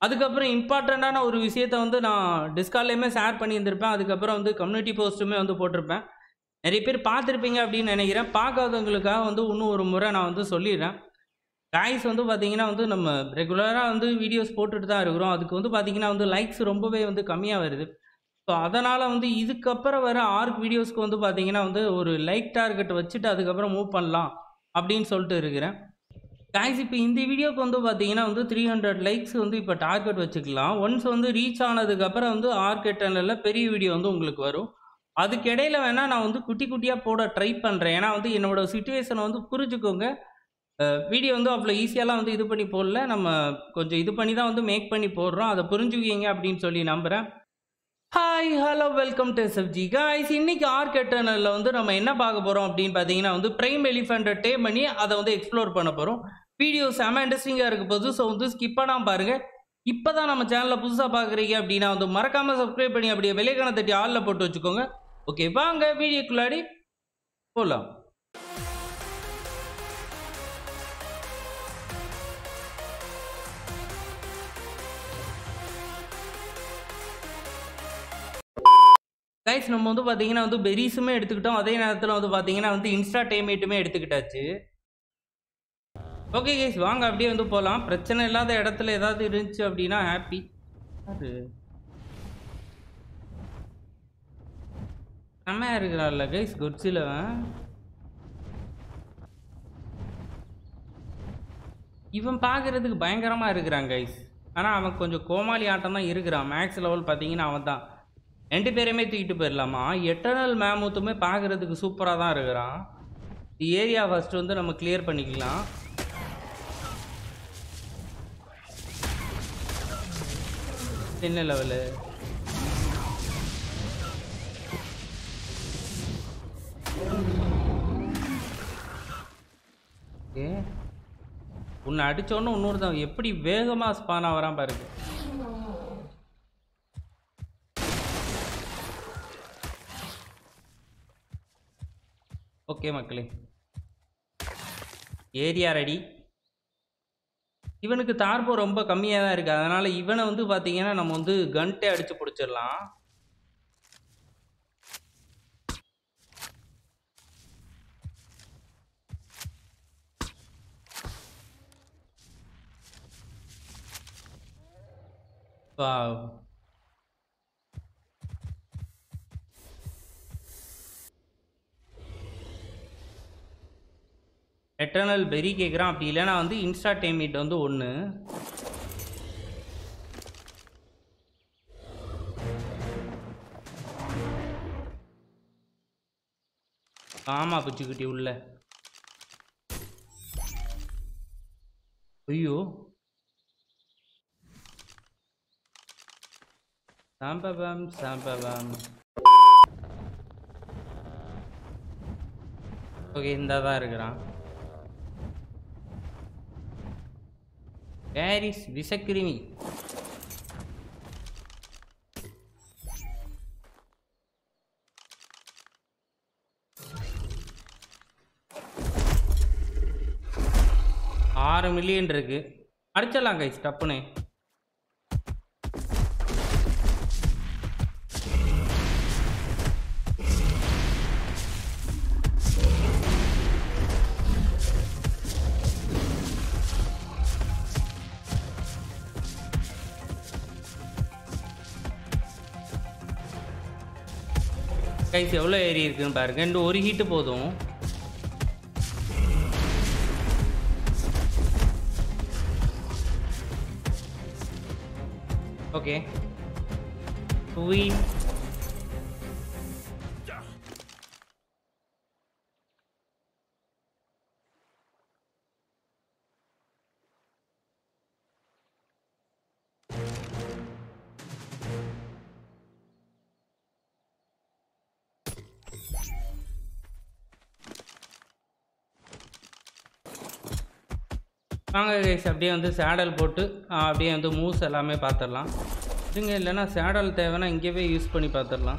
அதுக்கப்புறம் இம்பார்ட்டண்ட்டான ஒரு விஷயத்த வந்து நான் டிஸ்கால்லையுமே ஷேர் பண்ணியிருந்திருப்பேன் அதுக்கப்புறம் வந்து கம்யூனிட்டி போஸ்ட்டுமே வந்து போட்டிருப்பேன் நிறைய பேர் பார்த்துருப்பீங்க அப்படின்னு நினைக்கிறேன் பார்க்காதவங்களுக்காக வந்து இன்னும் ஒரு முறை நான் வந்து சொல்லிடுறேன் காய்ஸ் வந்து பார்த்தீங்கன்னா வந்து நம்ம ரெகுலராக வந்து வீடியோஸ் போட்டுட்டு தான் இருக்கிறோம் அதுக்கு வந்து பார்த்தீங்கன்னா வந்து லைக்ஸ் ரொம்பவே வந்து கம்மியாக வருது ஸோ அதனால் வந்து இதுக்கப்புறம் வர ஆர்க் வீடியோஸ்க்கு வந்து பார்த்தீங்கன்னா வந்து ஒரு லைக் டார்கெட் வச்சுட்டு அதுக்கப்புறம் மூவ் பண்ணலாம் அப்படின்னு சொல்லிட்டு இருக்கிறேன் guys இப்போ இந்த வீடியோக்கு வந்து பார்த்தீங்கன்னா வந்து த்ரீ ஹண்ட்ரட் லைக்ஸ் வந்து இப்போ டார்கெட் வச்சுக்கலாம் ஒன்ஸ் வந்து ரீச் ஆனதுக்கப்புறம் வந்து ஆர்கெட் சேனலில் பெரிய வீடியோ வந்து உங்களுக்கு வரும் அதுக்கு இடையில வேணால் நான் வந்து குட்டி குட்டியாக போட ட்ரை பண்ணுறேன் ஏன்னா வந்து என்னோட சுச்சுவேஷனை வந்து புரிஞ்சுக்கோங்க வீடியோ வந்து அவ்வளோ ஈஸியாலாம் வந்து இது பண்ணி போடல நம்ம கொஞ்சம் இது பண்ணி தான் வந்து மேக் பண்ணி போடுறோம் அதை புரிஞ்சுக்குவீங்க அப்படின்னு சொல்லி நம்புகிறேன் hi hello welcome to SFG guys இன்னைக்கு ஆர்கெட்டர்னலில் வந்து நம்ம என்ன பார்க்க போகிறோம் அப்படின்னு பார்த்தீங்கன்னா வந்து ப்ரைம் எலிஃபெண்ட்டை டே பண்ணி அதை வந்து எக்ஸ்ப்ளோர் பண்ண போகிறோம் வீடியோ செம இன்ட்ரெஸ்டிங்காக இருக்க போது ஸோ வந்து ஸ்கிப் பண்ணாமல் பாருங்கள் இப்போ தான் நம்ம சேனலில் புதுசாக பார்க்குறீங்க அப்படின்னா வந்து மறக்காமல் சப்ஸ்கிரைப் பண்ணி அப்படியே விலைக்கான தட்டி ஆளில் போட்டு வச்சுக்கோங்க ஓகே வாங்க வீடியோக்குள்ளாடி போகலாம் கைஸ் நம்ம வந்து பார்த்தீங்கன்னா வந்து பெரிஸுமே எடுத்துக்கிட்டோம் அதே நேரத்தில் வந்து பார்த்தீங்கன்னா வந்து இன்ஸ்டா டைமேட்டுமே எடுத்துக்கிட்டாச்சு ஓகே கைஸ் வாங்க அப்படியே வந்து போகலாம் பிரச்சனை இல்லாத இடத்துல ஏதாவது இருந்துச்சு அப்படின்னா ஹாப்பி அது செம்மையாக இருக்கிறான்ல கைஸ் குட்ஸில் இவன் பார்க்குறதுக்கு பயங்கரமாக இருக்கிறான் கைஸ் ஆனால் அவன் கொஞ்சம் கோமாளி ஆட்டம் தான் இருக்கிறான் மேக்ஸ் லெவல் பார்த்தீங்கன்னா அவன் தான் ரெண்டு பேரையுமே தூக்கிட்டு போயிடலாமா எட்டர்னல் மேமூத்துமே பார்க்குறதுக்கு சூப்பராக தான் இருக்கிறான் ஏரியா ஃபஸ்ட்டு வந்து நம்ம கிளியர் பண்ணிக்கலாம் என்ன லெவலு ஏ உன்னை அடிச்சோன்னு இன்னொருத்தன் எப்படி வேகமாக ஸ்பான் ஆகிறான் பாருங்க ஓகே மக்களே ஏரியா ரெடி இவனுக்கு தார்போ ரொம்ப கம்மியாக தான் இருக்குது அதனால் இவனை வந்து பார்த்தீங்கன்னா நம்ம வந்து கன்ட்டே அடித்து பிடிச்சிடலாம் Wow. எட்டர்னல் பெரி கேட்குறான் அப்படி இல்லைன்னா வந்து இன்ஸ்டா டைமிட் வந்து ஒன்று ஆமா புச்சுக்குட்டி உள்ள ஐயோ சாம்பபம் சாம்பபம் ஓகே இந்த தான் இருக்கிறான் பாரிஸ் விஷக்கிருமி ஆறு மில்லியன் இருக்கு அடிச்சிடலாம் கைஸ் டப்புன்னு கைஸ் எவ்வளோ ஏறி இருக்குன்னு பாருங்க இந்த ஒரு ஹீட்டு போதும் ஓகே ஸ்வீட் வாங்க கைஸ் அப்படியே வந்து சேடல் போட்டு ஆ, அப்படியே வந்து மூவ்ஸ் எல்லாமே பார்த்துடலாம் இதுங்க இல்லைன்னா சேடல் தேவைன்னா இங்கேயே யூஸ் பண்ணி பார்த்துடலாம்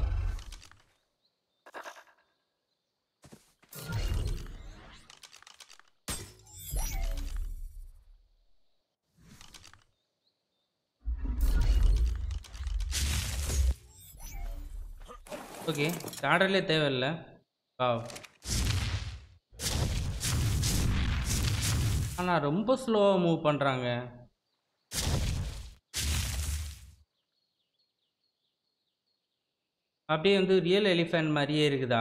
ஓகே சாடலே தேவையில்லை வா ஆனால் ரொம்ப ஸ்லோவாக மூவ் பண்ணுறாங்க அப்படியே வந்து ரியல் எலிஃபண்ட் மாதிரியே இருக்குதா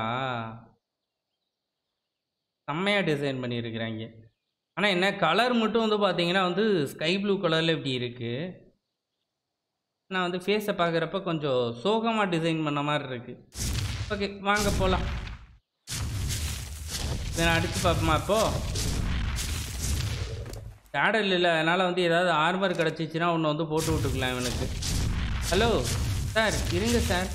செம்மையாக டிசைன் பண்ணியிருக்கிறாங்க ஆனால் என்ன கலர் மட்டும் வந்து பார்த்தீங்கன்னா வந்து ஸ்கை ப்ளூ கலரில் இப்படி இருக்குது நான் வந்து ஃபேஸை பார்க்குறப்ப கொஞ்சம் சோகமாக டிசைன் பண்ண மாதிரி இருக்குது ஓகே வாங்க போகலாம் இதை நான் அடித்து பார்ப்போமா இப்போது சேடல் இல்லை அதனால் வந்து ஏதாவது ஆர்மர் கிடச்சிச்சின்னா ஒன்று வந்து போட்டு விட்டுக்கலாம் இவனுக்கு ஹலோ சார் இருங்க சார்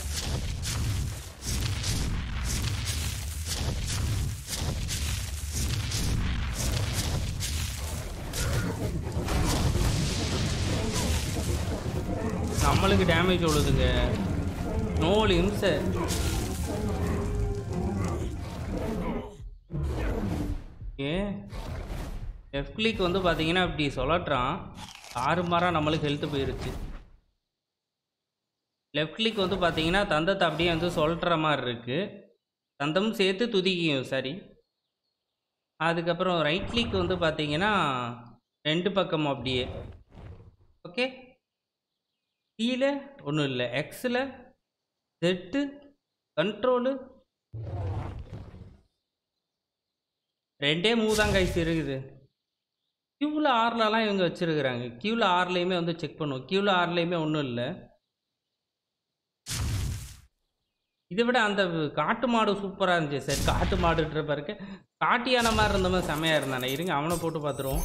நம்மளுக்கு டேமேஜ் விழுதுங்க நோல் இம்சை ஏ லெஃப்ட் கிளிக் வந்து பார்த்தீங்கன்னா இப்படி சொல்லட்டுறான் ஆறு மாறாக நம்மளுக்கு ஹெல்த்து போயிருச்சு லெஃப்ட் கிளிக் வந்து பார்த்தீங்கன்னா தந்தத்தை அப்படியே வந்து சொல்கிற மாதிரி இருக்குது தந்தமும் சேர்த்து துதிக்கும் சரி அதுக்கப்புறம் ரைட் கிளிக் வந்து பார்த்தீங்கன்னா ரெண்டு பக்கமும் அப்படியே ஓகே கீழே ஒன்றும் இல்லை எக்ஸில் செட்டு கண்ட்ரோலு ரெண்டே மூவ் தான் கைஸ் இருக்குது கியூவில் ஆர்லலாம் இவங்க வச்சுருக்குறாங்க கியூவில் ஆர்லேயுமே வந்து செக் பண்ணுவோம் கியூவில் ஆர்லேயுமே ஒன்றும் இல்லை இதை விட அந்த காட்டு மாடு சூப்பராக இருந்துச்சு சார் காட்டு மாடுன்ற பிறகு காட்டியான மாதிரி இருந்த மாதிரி செமையாக இருந்தானே இருங்க அவனை போட்டு பார்த்துருவோம்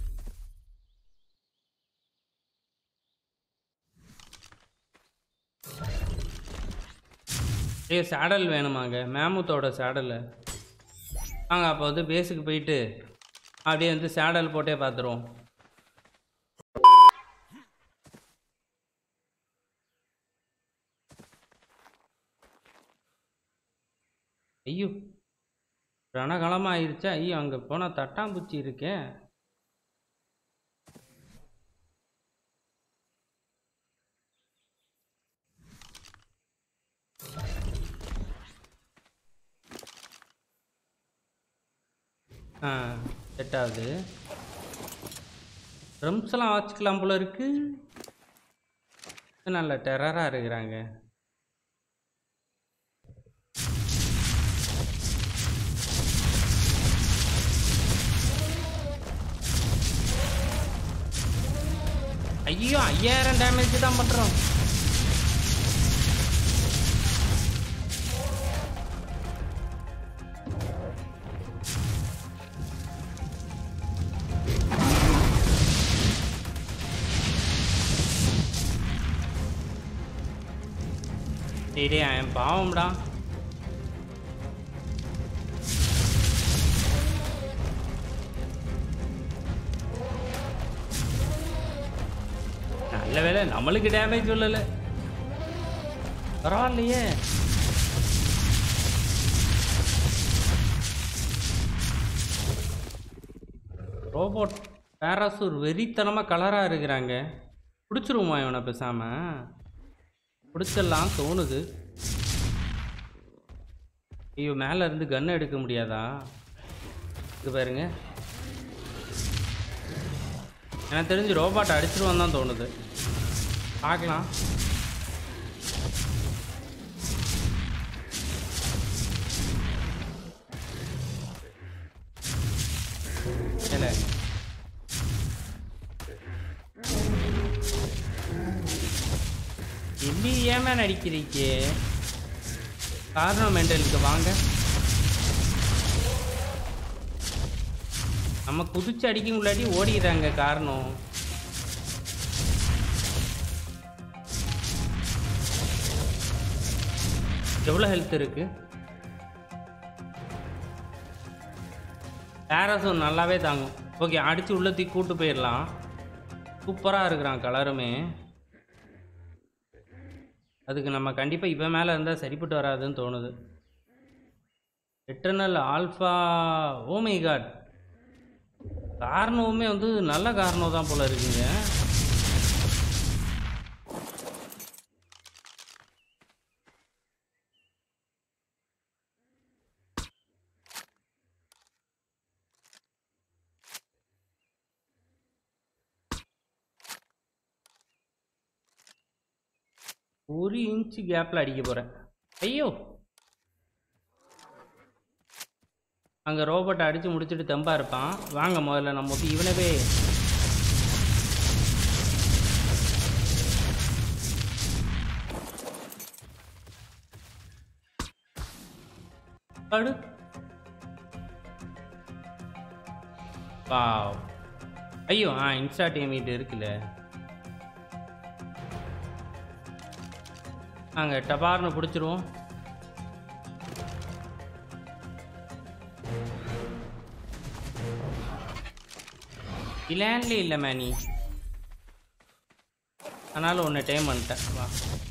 ஏ சேடல் வேணுமாங்க மேமுத்தோட சேடல் வாங்க அப்போ வந்து பேஸுக்கு போயிட்டு அப்படியே வந்து சேடல் போட்டே பார்த்துருவோம் ஐயோ ரணகாலமாக ஆயிடுச்சா ஐயோ அங்கே போனால் தட்டாம்பூச்சி இருக்கே ஆ செட் ஆகுது ட்ரம்ஸ்லாம் வச்சுக்கலாம் போல இருக்கு நல்ல டெரராக இருக்கிறாங்க ஐயோ ஐயாயிரம் டேமேஜ் தான் பண்ணுறோம் டேய் டேய் அவன் பாவம்டா நல்ல வேலை நம்மளுக்கு டேமேஜ் சொல்லல பரவாயில்லையே ரோபோட் பேராசூர் வெறித்தனமாக கலராக இருக்கிறாங்க பிடிச்சிருவோமா இவனை பேசாமல் பிடிச்சிடலாம் தோணுது ஐயோ மேலே இருந்து கன் எடுக்க முடியாதா இது பாருங்க எனக்கு தெரிஞ்சு ரோபாட் அடிச்சிருவான் தான் தோணுது பார்க்கலாம் இல்லை எப்படி ஏமா நடிக்கிறீங்க காரணம் மெண்டலுக்கு வாங்க நம்ம குதிச்சு அடிக்க முன்னாடி ஓடிடுறாங்க காரணம் எவ்வளோ ஹெல்த் இருக்கு பேரஸும் நல்லாவே தாங்கும் ஓகே அடித்து உள்ள தூக்கி கூட்டு போயிடலாம் சூப்பராக இருக்கிறான் கலருமே அதுக்கு நம்ம கண்டிப்பாக இவன் மேலே இருந்தால் சரிப்பட்டு வராதுன்னு தோணுது எட்டர்னல் ஆல்ஃபா ஓமை காட் காரணமுமே வந்து நல்ல காரணம் தான் போல இருக்குங்க ஒரு இன்ச்சு கேப்பில் அடிக்க போகிறேன் ஐயோ அங்கே ரோபோட்டை அடித்து முடிச்சுட்டு தெம்பா இருப்பான் வாங்க முதல்ல நம்ம வந்து இவனவே படு வாவ் ஐயோ ஆ இன்ஸ்டா டேமிட் இருக்குல்ல அங்கே டபார்னு பிடிச்சிருவோம் இலான்லே இல்லை மேனி அதனால் ஒன்று டைம் பண்ணிட்டேன் வா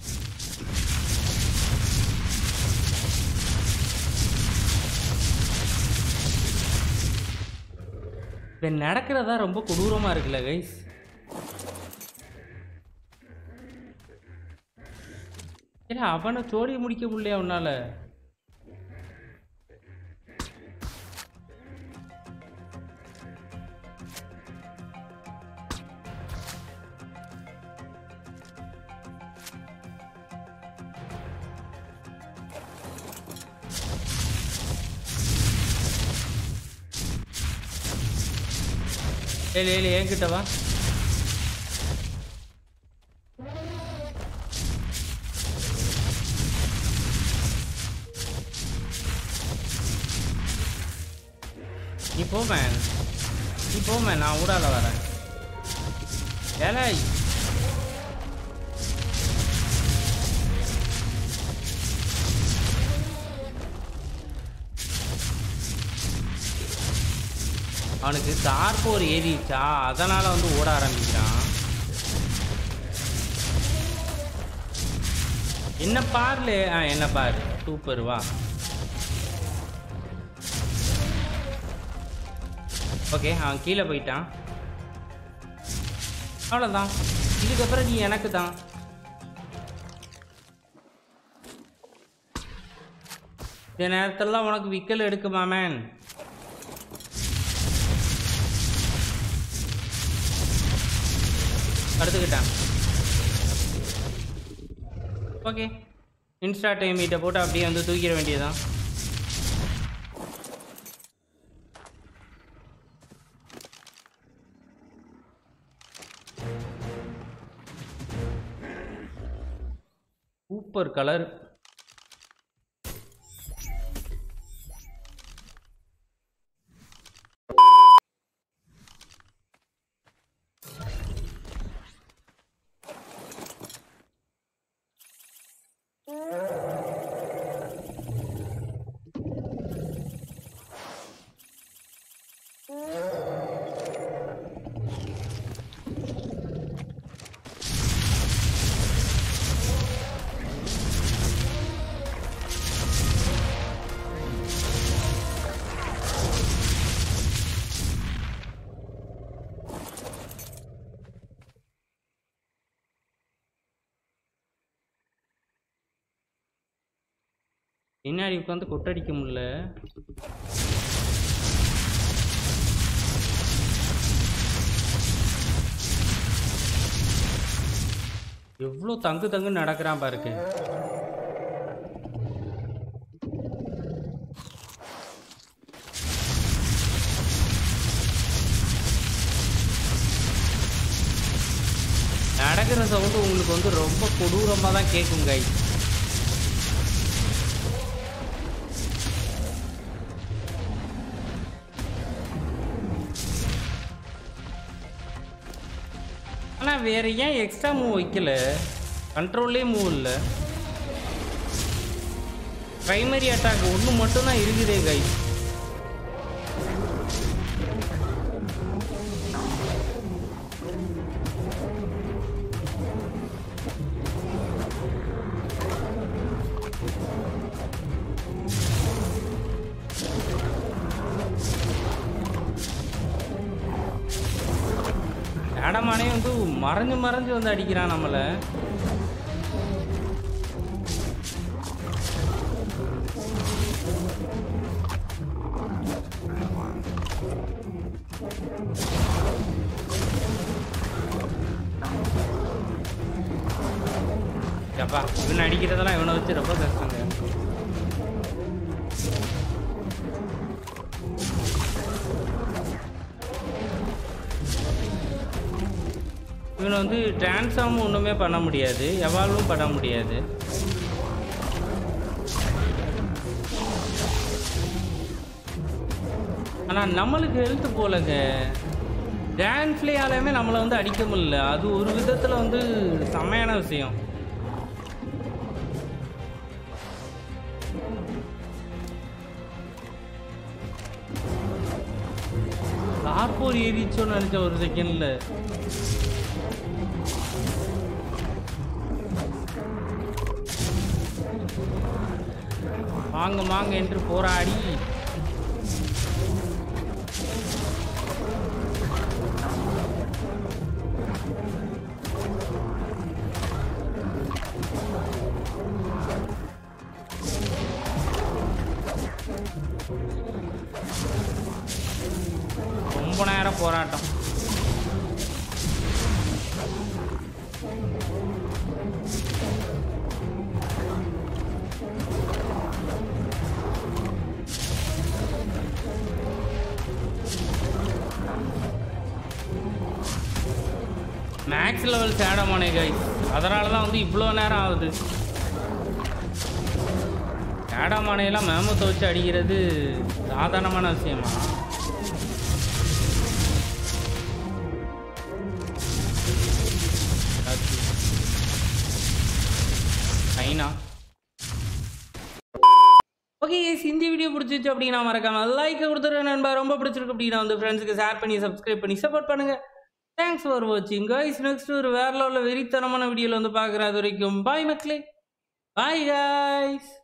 இப்போ நடக்கிறதா ரொம்ப கொடூரமாக இருக்குல்ல கைஸ் இல்லை அவனை சோடி முடிக்க முடியலையா உன்னால ஏழு ஏழு என்கிட்ட வா நீ போ மேன் நீ போ மேன் நான் ஊடால வரேன் ஏலே அவனுக்கு கார்போர் ஏறிடுச்சா அதனால வந்து ஓட ஆரம்பிக்கிறான் என்ன பாருல ஆ என்ன பாரு சூப்பர் வா ஓகே அவன் கீழே போயிட்டான் அவ்வளோதான் இதுக்கப்புறம் நீ எனக்கு தான் இந்த நேரத்துலலாம் உனக்கு விக்கல் எடுக்குமா மேன் எடுத்துக்கிட்டேன் ஓகே இன்ஸ்டா டைம் மீட்டை போட்டு அப்படியே வந்து தூக்கிட வேண்டியதுதான் சூப்பர் கலர் பின்னாடி உட்காந்து கொட்டடிக்க முடியல எவ்வளோ தங்கு தங்குன்னு நடக்கிறான் பாருக்கு நடக்கிற சவுண்டு உங்களுக்கு வந்து ரொம்ப கொடூரமாக தான் கேட்கும் கை ஆனால் வேற ஏன் எக்ஸ்ட்ரா மூவ் வைக்கல கண்ட்ரோல்லே மூவ் இல்லை ப்ரைமரி அட்டாக் ஒன்று மட்டும்தான் இருக்குதே கை ஆடமானே வந்து மறைஞ்சு மறைஞ்சு வந்து அடிக்கிறான் நம்மளை எப்பா இவன் அடிக்கிறதெல்லாம் இவனை வச்சு ரொம்ப கஷ்டங்க இவனை வந்து டிரான்ஸ்ஃபார்ம் ஒன்றுமே பண்ண முடியாது எவால்வும் பண்ண முடியாது ஆனால் நம்மளுக்கு ஹெல்த் போலங்க டான்ஸ்லேயாலுமே நம்மளை வந்து அடிக்க முடியல அது ஒரு விதத்தில் வந்து செம்மையான விஷயம் கார்போர் ஏறிச்சோன்னு நினச்ச ஒரு செகண்டில் வாங்க வாங்க என்று போராடி ரொம்ப நேரம் போராட்டம் மேக்ஸ் லெவல் சேடமானே கைஸ் அதனால தான் வந்து இவ்வளோ நேரம் ஆகுது சேடமானையெல்லாம் மேமத்தை வச்சு அடிக்கிறது சாதாரணமான விஷயமா ஐநா ஓகே guys, இந்த வீடியோ பிடிச்சிச்சு அப்படின்னா மறக்காம லைக் கொடுத்துருங்க நண்பா ரொம்ப பிடிச்சிருக்கு அப்படின்னா வந்து ஃப்ரெண்ட்ஸுக்கு ஷேர் பண்ணி சப்ஸ்கிரைப் பண்ணி சப்போர்ட் பண்ணுங்க தேங்க்ஸ் ஃபார் வாட்சிங் கைஸ் நெக்ஸ்ட் ஒரு வேற லெவலில் வெறித்தனமான வீடியோவில் வந்து பார்க்குறேன் அது வரைக்கும் பாய் மக்களே பாய் guys